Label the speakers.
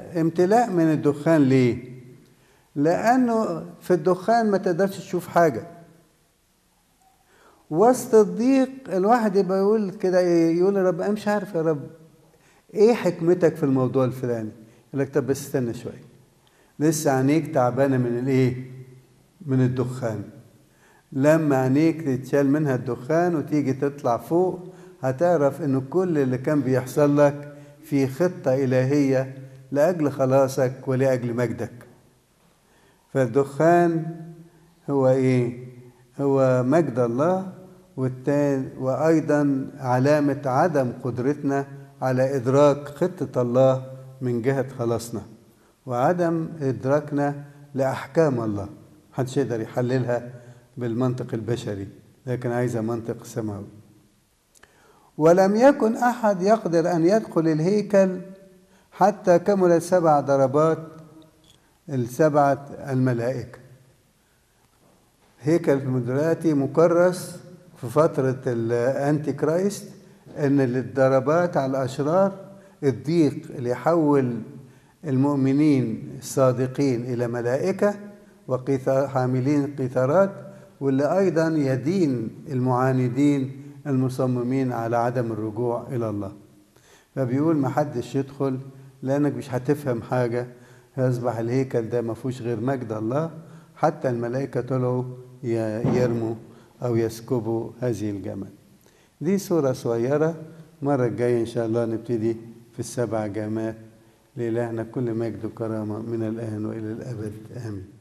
Speaker 1: امتلاء من الدخان ليه لانه في الدخان ما تقدرش تشوف حاجه وسط الضيق الواحد يبقى يقول كده إيه؟ يقول يا رب انا مش عارف يا رب ايه حكمتك في الموضوع الفلاني يقول لك طب بس استنى شويه لسه عينيك تعبانه من الايه من الدخان لما عينيك تتشال منها الدخان وتيجي تطلع فوق هتعرف ان كل اللي كان بيحصل لك في خطه الهيه لاجل خلاصك ولاجل مجدك فالدخان هو ايه هو مجد الله والتاني وايضا علامه عدم قدرتنا على ادراك خطه الله من جهه خلاصنا وعدم ادراكنا لاحكام الله محدش يقدر يحللها بالمنطق البشري لكن عايزه منطق سماوي ولم يكن احد يقدر ان يدخل الهيكل حتى كمل سبع ضربات السبعه الملائكه هيكل دلوقتي مكرس في فترة الأنتي كرايست إن الضربات على الأشرار الضيق اللي يحول المؤمنين الصادقين إلى ملائكة وحاملين قيثارات واللي أيضا يدين المعاندين المصممين على عدم الرجوع إلى الله فبيقول ما حدش يدخل لأنك مش هتفهم حاجة يصبح الهيكل ده ما فيهوش غير مجد الله حتى الملائكة طلعوا يرموا أو يسكبوا هذه الجمل دي صورة صغيرة مرة الجاية إن شاء الله نبتدي في السبع جامات لإلهنا كل مجد وكرامة من الآن وإلى الأبد آمين